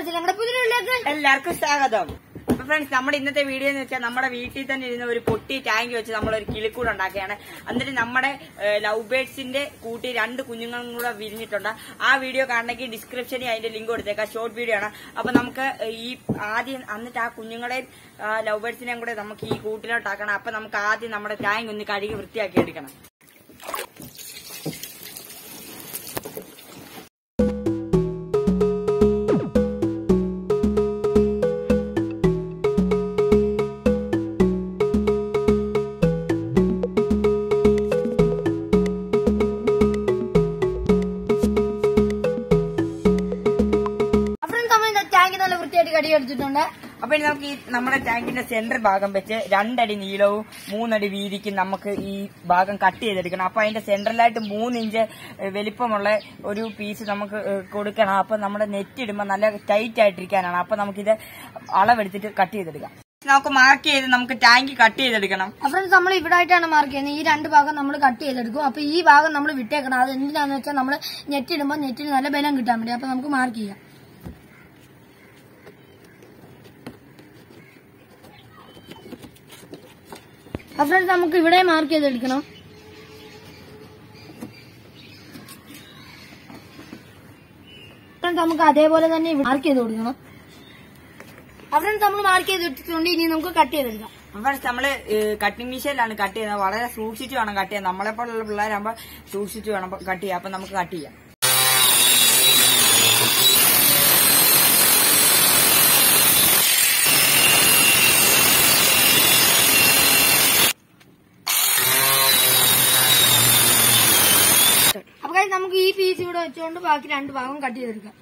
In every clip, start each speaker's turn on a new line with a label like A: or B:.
A: Friends ഞങ്ങളുടെ പുതിയ വീട്ടിലേക്ക്
B: എല്ലാവർക്കും സ്വാഗതം അപ്പൊ ഫ്രണ്ട്സ് നമ്മുടെ ഇന്നത്തെ വീഡിയോ എന്ന് വെച്ചാൽ നമ്മുടെ വീട്ടിൽ തന്നെ ഇരുന്ന ഒരു പൊട്ടി ടാങ്ക് വെച്ച് നമ്മൾ ഒരു കിളിക്കൂട് ഉണ്ടാക്കിയാണ് എന്നിട്ട് നമ്മുടെ ലവ് ബേഡ്സിന്റെ കൂട്ടി രണ്ട് കുഞ്ഞുങ്ങളും കൂടെ വിരിഞ്ഞിട്ടുണ്ട് ആ വീഡിയോ കാണണമെങ്കിൽ ഡിസ്ക്രിപ്ഷനിൽ അതിന്റെ ലിങ്ക് കൊടുത്തേക്കാം ഷോർട്ട് വീഡിയോ ആണ് അപ്പൊ നമുക്ക് ഈ ആദ്യം എന്നിട്ട് ആ കുഞ്ഞുങ്ങളെ ലവ് ബേഡ്സിനെയും കൂടെ നമുക്ക് ഈ കൂട്ടിലോട്ടാക്കണം അപ്പൊ നമുക്ക് ആദ്യം നമ്മുടെ ടാങ്ക് ഒന്ന് കഴുകി വൃത്തിയാക്കി എടുക്കണം
A: ഫ്രണ്ട്സ് നമ്മൾ ഇന്ന് ടാങ്ക് നല്ല വൃത്തിയായിട്ട് കടി അടിച്ചിട്ടുണ്ട്
B: അപ്പൊ ഇനി നമുക്ക് ഈ നമ്മുടെ ടാങ്കിന്റെ സെന്റർ ഭാഗം വെച്ച് രണ്ടടി നീളവും മൂന്നടി വീതിക്കും നമുക്ക് ഈ ഭാഗം കട്ട് ചെയ്തെടുക്കണം അപ്പൊ അതിന്റെ സെന്ററിലായിട്ട് മൂന്ന് ഇഞ്ച് ഏഹ്, വലിപ്പമുള്ള ഒരു പീസ് നമുക്ക് ഏഹ്, കൊടുക്കണം അപ്പൊ നമ്മുടെ നെറ്റ് ഇടുമ്പോൾ നല്ല ടൈറ്റ് ആയിട്ടിരിക്കാനാണ് അപ്പൊ നമുക്കിത് അളവെടുത്തിട്ട് കട്ട് ചെയ്തെടുക്കാം നമുക്ക് മാർക്ക് ചെയ്ത് നമുക്ക് ടാങ്ക് കട്ട് ചെയ്തെടുക്കണം
A: ഫ്രണ്ട്സ് നമ്മൾ ഇവിടെ ആയിട്ടാണ് മാർക്ക് ചെയ്യുന്നത് ഈ രണ്ട് ഭാഗം നമ്മൾ കട്ട് ചെയ്തെടുക്കും അപ്പൊ ഈ ഭാഗം നമ്മൾ വിട്ടേക്കണം അത് എന്തിനാന്ന് വെച്ചാൽ നമ്മൾ നെറ്റ് ഇടുമ്പോൾ നെറ്റിന് നല്ല ബലം കിട്ടാൻ വേണ്ടി അപ്പൊ നമുക്ക് മാർക്ക് ചെയ്യാം ഫ്രണ്ട്സ് നമുക്ക് ഇവിടെ മാർക്ക് ചെയ്തെടുക്കണം ഫ്രണ്ട്സ് നമുക്ക് അതേപോലെ തന്നെ മാർക്ക് ചെയ്ത് കൊടുക്കണം ഫ്രണ്ട്സ് നമ്മൾ മാർക്ക് ചെയ്തിട്ടുണ്ട് ഇനി നമുക്ക് കട്ട് ചെയ്തെടുക്കാം
B: ഫസ്റ്റ് നമ്മള് കട്ടിംഗ് മെഷീനിലാണ് കട്ട് ചെയ്യുന്നത് വളരെ സൂക്ഷിച്ച് വേണം കട്ട് ചെയ്യാൻ നമ്മളെ പോലുള്ള പിള്ളേരാകുമ്പോൾ സൂക്ഷിച്ച് വേണം കട്ട് ചെയ്യാൻ അപ്പൊ നമുക്ക് കട്ട് ചെയ്യാം
A: അപ്പൊ guys, നമുക്ക് ഈ പീസ് ഇവിടെ വെച്ചുകൊണ്ട് ബാക്കി രണ്ട് ഭാഗം കട്ട് ചെയ്തെടുക്കാം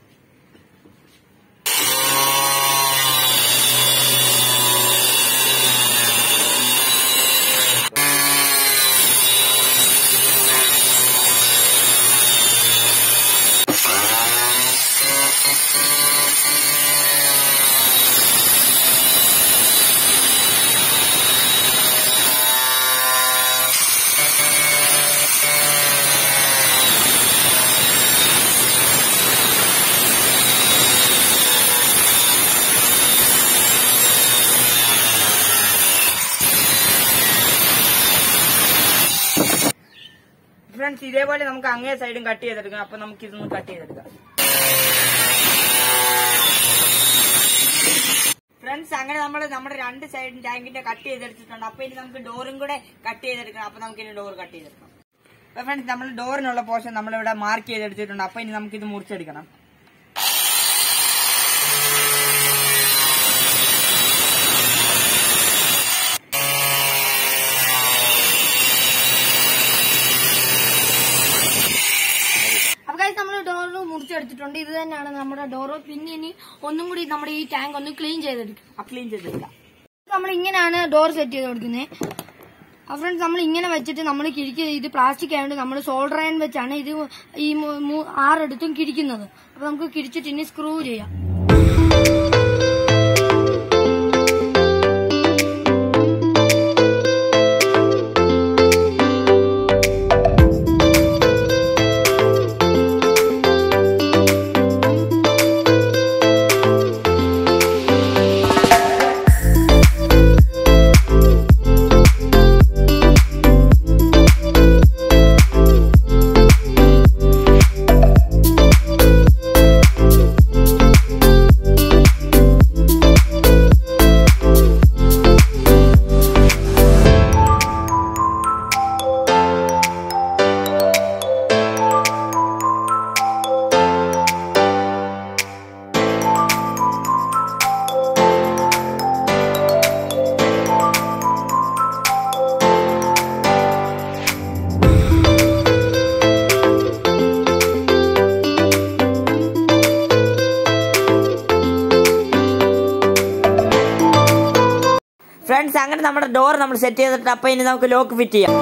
B: ഫ്രണ്ട്സ് ഇതേപോലെ നമുക്ക് അങ്ങേ സൈഡും കട്ട് ചെയ്തെടുക്കാം അപ്പൊ നമുക്ക് ഇതൊന്ന് കട്ട് ചെയ്തെടുക്കാം ഫ്രണ്ട്സ് അങ്ങനെ നമ്മൾ നമ്മുടെ രണ്ട് സൈഡും ടാങ്കിന്റെ കട്ട് ചെയ്തെടുത്തിട്ടുണ്ട് അപ്പൊ ഇനി നമുക്ക് ഡോറും കൂടെ കട്ട് ചെയ്തെടുക്കണം അപ്പൊ നമുക്ക് ഇനി ഡോർ കട്ട് ചെയ്തെടുക്കാം അപ്പൊ ഫ്രണ്ട്സ് നമ്മൾ ഡോറിനുള്ള പോർഷൻ നമ്മളിവിടെ മാർക്ക് ചെയ്തെടുത്തിട്ടുണ്ട് അപ്പൊ ഇനി നമുക്ക് ഇത് മുറിച്ചെടുക്കണം
A: അപ്പൊ guys, നമ്മൾ ഡോർ മുറിച്ചെടുത്തിട്ടുണ്ട് ഇത് തന്നെയാണ് നമ്മുടെ ഡോർ പിന്നെ ഇനി ഒന്നും കൂടി നമ്മുടെ ഈ ടാങ്ക് ഒന്ന് ക്ലീൻ ചെയ്തെടുക്കും
B: ആ ക്ലീൻ ചെയ്തെടുക്കാം
A: നമ്മൾ ഇങ്ങനെയാണ് ഡോർ സെറ്റ് ചെയ്ത് കൊടുക്കുന്നത് ആ ഫ്രണ്ട്സ് നമ്മൾ ഇങ്ങനെ വെച്ചിട്ട് നമ്മൾ കിഴിക്ക് ഇത് പ്ലാസ്റ്റിക് ആയതുകൊണ്ട് നമ്മൾ സോൾഡർ അയൺ വെച്ചാണ് ഇത് ഈ മൂ- മൂ- ആറെടുത്തും കിഴിക്കുന്നത് അപ്പൊ നമുക്ക് കിഴിച്ചിട്ട് ഇനി സ്ക്രൂ ചെയ്യാം
B: ഫ്രണ്ട്സ് അങ്ങനെ നമ്മുടെ ഡോർ നമ്മൾ സെറ്റ് ചെയ്തിട്ട് അപ്പൊ ഇനി നമുക്ക് ലോക്ക് ഫിറ്റ് ചെയ്യാം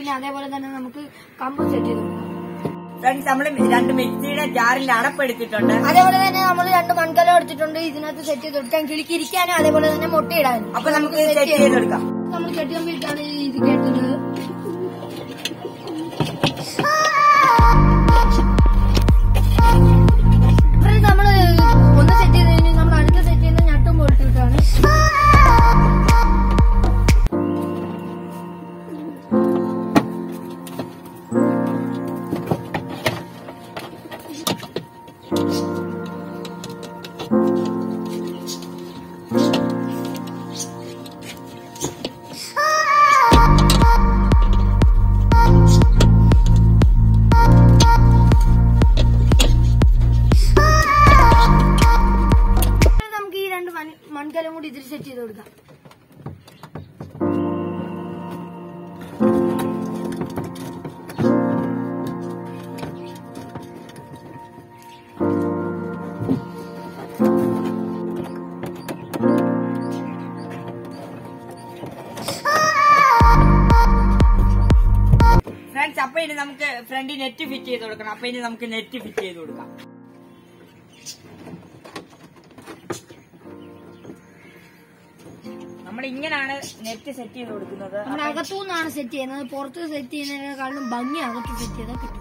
A: പിന്നെ അതേപോലെ തന്നെ നമുക്ക് കമ്പ് സെറ്റ് ചെയ്ത് കൊടുക്കാം
B: ഫ്രണ്ട്സ് നമ്മൾ രണ്ട് മിക്സിയുടെ ജാറിൽ അടപ്പെടുത്തിട്ടുണ്ട്
A: അതേപോലെ തന്നെ നമ്മൾ രണ്ട് മൺകലം എടുത്തിട്ടുണ്ട് ഇതിനകത്ത് സെറ്റ് ചെയ്ത് കൊടുക്കാൻ കിളിക്ക് ഇരിക്കാനും അതേപോലെ തന്നെ മുട്ടയിടാനും
B: അപ്പൊ നമുക്ക് സെറ്റ് ചെയ്തെടുക്കാം
A: നമ്മൾ കെട്ടിയമ്പിട്ടാണ് ഇത് കേട്ടത് നമ്മൾ ഒന്ന് സെറ്റ് ചെയ്ത് കഴിഞ്ഞ് നമ്മൾ അടുത്ത സെറ്റ് ചെയ്യുന്ന ഞട്ടും പൊളിട്ടിട്ടാണ് നമുക്ക് ഈ രണ്ട് മൺ- മൺകലം കൂടി ഇതിൽ സെറ്റ് ചെയ്ത് കൊടുക്കാം
B: ഫ്രണ്ട്സ് അപ്പൊ ഇനി നമുക്ക് ഫ്രണ്ട് നെറ്റ് ഫിറ്റ് ചെയ്ത് കൊടുക്കണം അപ്പൊ ഇനി നമുക്ക് നെറ്റ് ഫിറ്റ് ചെയ്ത് കൊടുക്കാം നമ്മൾ ഇങ്ങനെയാണ് നെറ്റ് സെറ്റ് ചെയ്ത് കൊടുക്കുന്നത്
A: നമ്മൾ അകത്തുനിന്നാണ് സെറ്റ് ചെയ്യുന്നത് പുറത്ത് സെറ്റ് ചെയ്യുന്നതിനേക്കാളും ഭംഗി അകത്ത് സെറ്റ് ചെയ്താൽ കിട്ടും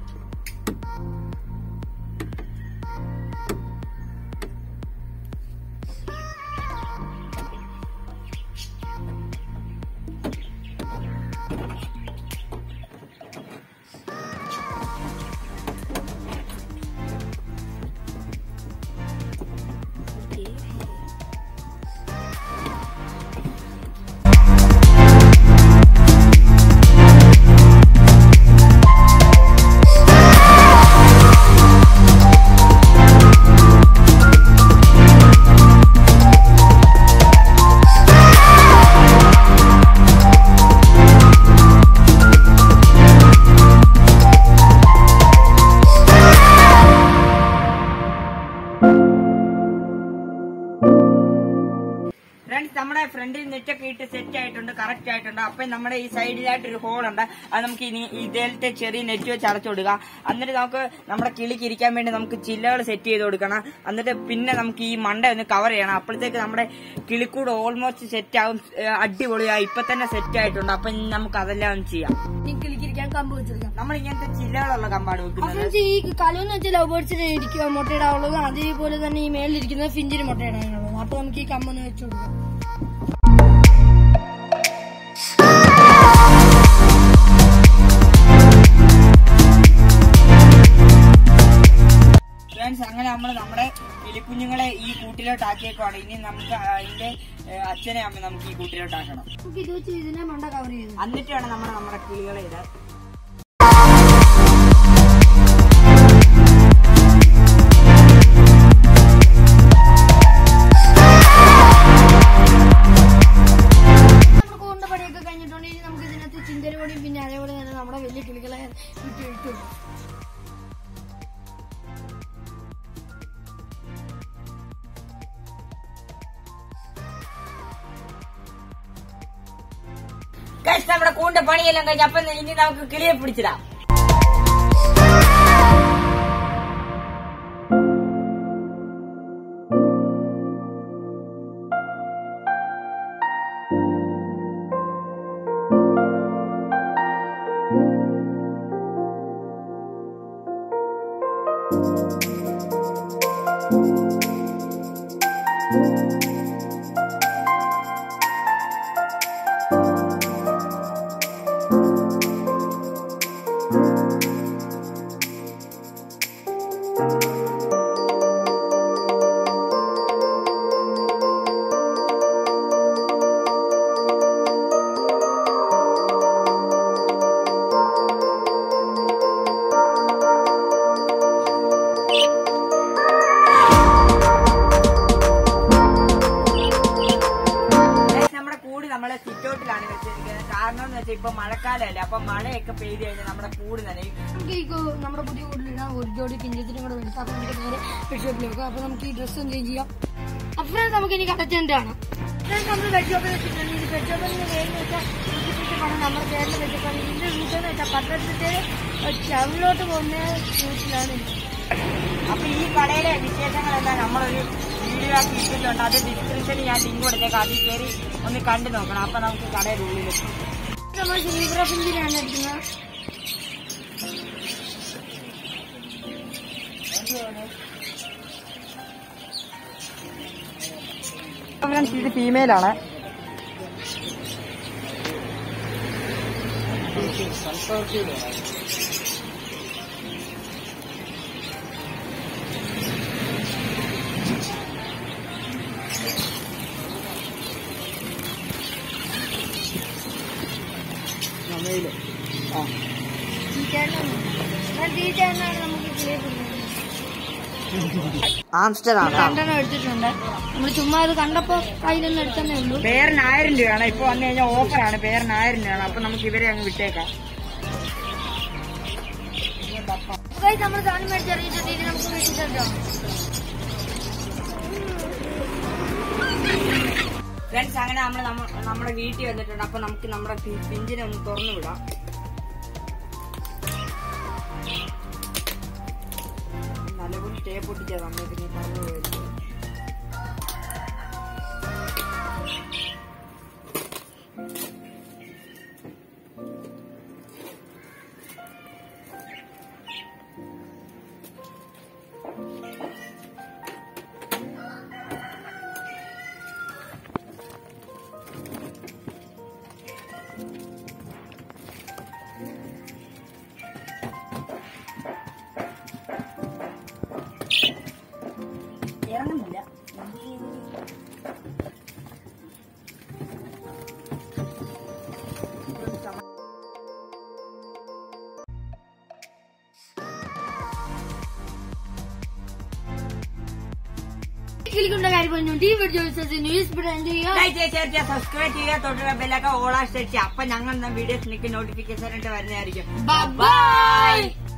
B: ഫ്രണ്ട്സ് നമ്മുടെ ഫ്രണ്ടിൽ നെറ്റൊക്കെ ഇട്ട് സെറ്റ് ആയിട്ടുണ്ട് കറക്റ്റ് ആയിട്ടുണ്ട് അപ്പൊ നമ്മുടെ ഈ സൈഡിലായിട്ട് ഒരു ഹോൾ ഉണ്ട് അത് നമുക്ക് ഇനി ഇതിലത്തെ ചെറിയ നെറ്റ് വെച്ച് അടച്ചു കൊടുക്കാം എന്നിട്ട് നമുക്ക് നമ്മുടെ കിളിക്ക് ഇരിക്കാൻ വേണ്ടി നമുക്ക് ചില്ലകൾ സെറ്റ് ചെയ്ത് കൊടുക്കണം എന്നിട്ട് പിന്നെ നമുക്ക് ഈ മണ്ട ഒന്ന് കവർ ചെയ്യണം അപ്പോഴത്തേക്ക് നമ്മുടെ കിളിക്കൂട് ഓൾമോസ്റ്റ് സെറ്റ് ആവും ഏഹ് അടിപൊളിയായി ഇപ്പൊ തന്നെ സെറ്റ് ആയിട്ടുണ്ട് അപ്പൊ ഇനി നമുക്ക് അതെല്ലാം ഒന്ന് ചെയ്യാം
A: ഇനി കിളിക്കിരിക്കാൻ കമ്പ് വെച്ചെടുക്കാം
B: നമ്മൾ ഇങ്ങനത്തെ ചില്ലകളുള്ള കമ്പാട് വെക്കുന്നത്
A: ഫ്രണ്ട്സ് ഈ കലമെന്ന് വെച്ചാൽ ലവ് ബേർഡ്സിന് ഇരിക്കുക മുട്ടയിടാനുള്ളത് അതേപോലെ തന്നെ ഈ മേലിരിക്കുന്നത് ഫിഞ്ചിന് മുട്ടയിടാനുള്ളത് അപ്പൊ നമുക്ക് ഈ കമ്പൊന്ന് വെച്ച് കൊടുക്കാം
B: ഫ്രണ്ട്സ് അങ്ങനെ നമ്മൾ നമ്മുടെ കിളിക്കുഞ്ഞുങ്ങളെ ഈ കൂട്ടിലോട്ട് ആക്കിയേക്കുവാണ് ഇനി നമുക്ക് അതിന്റെ ഏഹ് അച്ഛനെ അമ്മ നമുക്ക് ഈ കൂട്ടിലോട്ട് ആക്കണം
A: നമുക്ക് ഇത് വെച്ച് ഇതിനെ മണ്ട കവർ ചെയ്ത്
B: എന്നിട്ട് വേണം നമ്മുടെ നമ്മുടെ കിളികളെ ഇത്
A: നമ്മുടെ കൂണ്ട പണിയൊക്കെ കഴിഞ്ഞിട്ടുണ്ടെങ്കിൽ നമുക്ക് ഇതിനകത്ത് ചിന്തൽ പൊടിയും പിന്നെ അതേപോലെ തന്നെ നമ്മുടെ വലിയ കിളികളെ ഇട്ട് ഇട്ട് കൊടുക്കാം.
B: Guys, നമ്മുടെ കൂണ്ട പണിയെല്ലാം കഴിഞ്ഞ അപ്പൊ ഇനി നമുക്ക് കിളിയെ പിടിച്ചിടാം Guys, നമ്മുടെ കൂട് നമ്മളെ സിറ്റൗട്ടിലാണ് വെച്ചിരിക്കുന്നത് കാരണം എന്ന് വെച്ചാൽ ഇപ്പൊ മഴക്കാലമല്ലേ അപ്പൊ മഴയൊക്കെ പെയ്ത് കഴിഞ്ഞാൽ നമ്മുടെ കൂട് നനയും
A: നമുക്ക് ഈ കു- നമ്മുടെ പുതിയ കൂടുതലിടാൻ ഒരു ജോഡി കിഞ്ചത്തിനും കൂടെ എടുക്കാം അപ്പൊ നമുക്ക് നേരെ ബെഡ്ഷോപ്പിൽ വെക്കാം അപ്പൊ നമുക്ക് ഈ ഡ്രസ്സ് ചേഞ്ച് ചെയ്യാം അപ്പൊ നമുക്ക് ഇനി കടച്ചേണ്ട കാണാം നമ്മൾ ബെഡ്ഷോപ്പിൽ വെച്ചിട്ടുണ്ട് ഈ ബെഡ്ഷോപ്പിൽ നിന്ന് വേഗം വെച്ചാൽ നമുക്ക് വെച്ചപ്പാണ് നമ്മുടെ ചേട്ടനെ വെച്ചപ്പാണ് ഇതിന്റെ റൂട്ട് എന്ന് വെച്ചാൽ പത്തനംതിട്ട ടൗണിലോട്ട് പോകുന്ന റൂട്ടിലാണ്
B: അപ്പൊ ഈ കടയിലെ വിശേഷങ്ങളെല്ലാം നമ്മളൊരു വീഡിയോ ആക്കി ഇട്ടിട്ടുണ്ട് അത് ഡിസ്ക്രിപ്ഷനിൽ ഞാൻ ലിങ്ക് കൊടുത്തേക്കാം അതിൽ കയറി ഒന്ന് കണ്ടു നോക്കണം അപ്പൊ നമുക്ക് കടയുടെ ഉള്ളിൽ
A: നമ്മൾ ശ്രീപ്രപഞ്ചിലാണ് എടുക്കുന്നത്
B: ഫ്രണ്ട്സ് ഇത് ഫീമെയിൽ ആണ്
A: ഈ ചേട്ടനാണ് ഞാൻ ഈ ചേട്ടനാണ് നമുക്ക് കിളിയെ കൊടുക്കുന്നത്
B: ആംസ്റ്റർ ആണ്
A: രണ്ടെണ്ണം എടുത്തിട്ടുണ്ട് നമ്മൾ ചുമ്മാ അത് കണ്ടപ്പോ കയ്യിലൊന്നും എടുത്തന്നേ ഉള്ളൂ
B: പേരിന് ആയിരം രൂപയാണ് ഇപ്പൊ വന്നു കഴിഞ്ഞാൽ ഓഫറാണ് പേരിന് ആയിരം രൂപയാണ് അപ്പൊ നമുക്ക് ഇവരെ അങ്ങ് വിട്ടേക്കാം
A: നമ്മൾ സാധനം മേടിച്ചിറങ്ങിയിട്ടുണ്ട് ഇനി നമുക്ക് വീട്ടിൽ
B: ഫ്രണ്ട്സ് അങ്ങനെ നമ്മൾ നമ്മുടെ വീട്ടിൽ വന്നിട്ടുണ്ട് അപ്പൊ നമുക്ക് നമ്മുടെ പി- പിഞ്ചിനെ ഒന്ന് തുറന്നു വിടാം നല്ലപോലെ സ്റ്റേ പൊട്ടിച്ചാ നമ്മൾ പിന്നെ തുറന്നു പോയത് ഇറങ്ങുന്നില്ല
A: കിളിക്കുന്ന കാര്യം പറഞ്ഞുകൊണ്ട് ഈ വീഡിയോ ന്യൂസ് എന്ത് ചെയ്യുക
B: ലൈക്ക് ചെയ്യുക ഷെയർ ചെയ്യുക സബ്സ്ക്രൈബ് ചെയ്യുക തൊട്ടുള്ള ബെല്ലൊക്കെ ഓൾ ആസ്റ്റ് അടിച്ച് അപ്പൊ ഞങ്ങൾ വീഡിയോസ് നിങ്ങൾക്ക് നോട്ടിഫിക്കേഷൻ ആയിട്ട് വരുന്നതായിരിക്കും
A: ബൈ